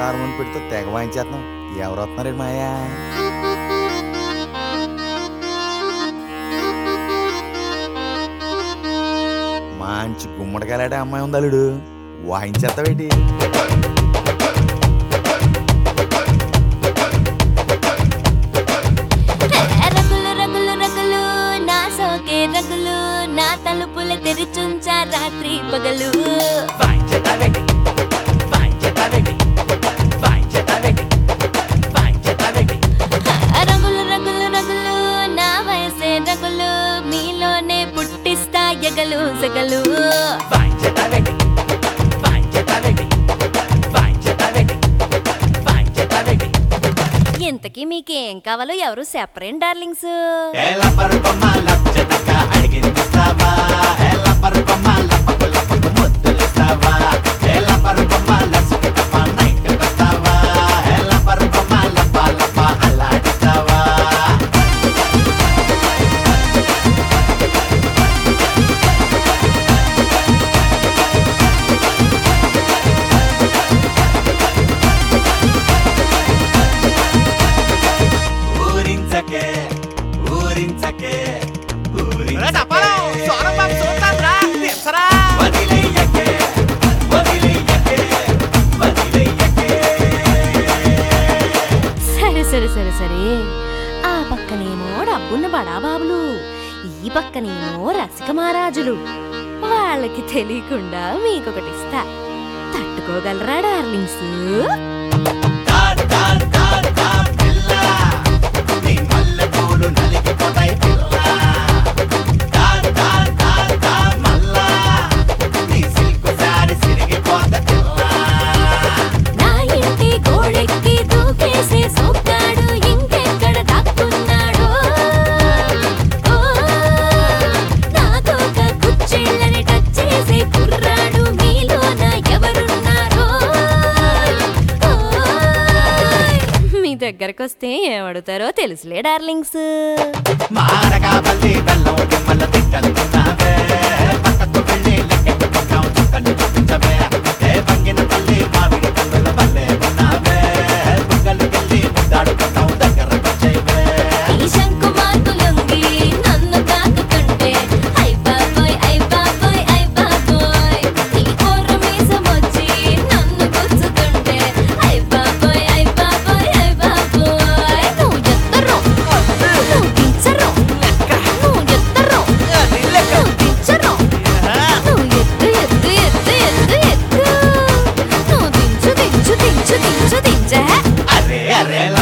hormone పెడితే తెగ వాయించేస్తున్నాం ఎవరు వస్తున్నారండి మాయా మంచి గుమ్మడికాయలాడే అమ్మాయి ఉంది అల్లుడు వాయించేస్తావేటి రగులు రగులు రగులు నా సోకే రగులు నా తలుపుల తెరిచుంచా రాత్రి పగలు రగులు రగులు రగులు నా వయసే రగులు మీలోనే పుట్టిస్తా ఎగలు సగలు ఇంతకీ మీకేం కావాలో ఎవరు సెపరేట్ డార్లింగ్స్ ఊరించకే ఊరించకే డప్పాలో సోనం బాబు చూస్తాను రా వదిలేయకే వదిలేయకే వదిలేయకే సరే సరే సరే సరే ఆ పక్కనేమో డబ్బున్న బడాబాబులు ఈ పక్కనేమో రసిక మహారాజులు వాళ్ళకి తెలియకుండా మీకొకటి ఇస్తా తట్టుకోగలరా డార్లింగ్స్ దా దా దా దా పిల్ల నీ మల్లెపూలు నలిగిపోతాయి పిల్ల దా దా దా దా మల్లా నీ సిల్క్ సారీ సిరిగిపోత పిల్ల నా ఇంటి గోడెక్కి దూకేసే సోక్కాడు ఇంకెక్కడ దాక్కున్నాడో ఓ, నాతోక కుచ్చిళ్ళని టచ్ చేసే కుర్రాడు మీలోన ఎవరున్నారో ఓయ్, మీ దగ్గరకు వస్తే ఏమడుగుతారో తెలుసులే డార్లింగ్స్ మారగా పల్లి బెల్లం నిమ్మల తిట్టలున్నావే పక్కకు వెళ్ళి లెక్కెట్టుకుంటాం చుక్కలు చూపించవే ఏ పంగిన పల్లి మామిడి పండుల పల్లె ఉన్నావే బుగ్గలు వెళ్ళి ముద్దాడుకుంటాం దగ్గరకు వచ్చేవే ఈ శంకు మార్కులొంగి నన్ను తాకుతుంటే ఐ బాబోయ్ ఐ బాబోయ్ ఐ బాబోయ్ నీ కోర మీసమొచ్చి నన్ను గుచ్చుతుంటే ఐ బాబోయ్ ఐ బాబోయ్ ఐ బాబోయ్ నువ్వు ఎత్తరో నువ్వు దించరో నువ్వు ఎత్తరో నువ్వు దించరో నువ్వు ఎత్తు ఎత్తు ఎత్తు ఎత్తు ఎత్తు నువ్వు దించు దించు దించు దించు దించే అరే అరే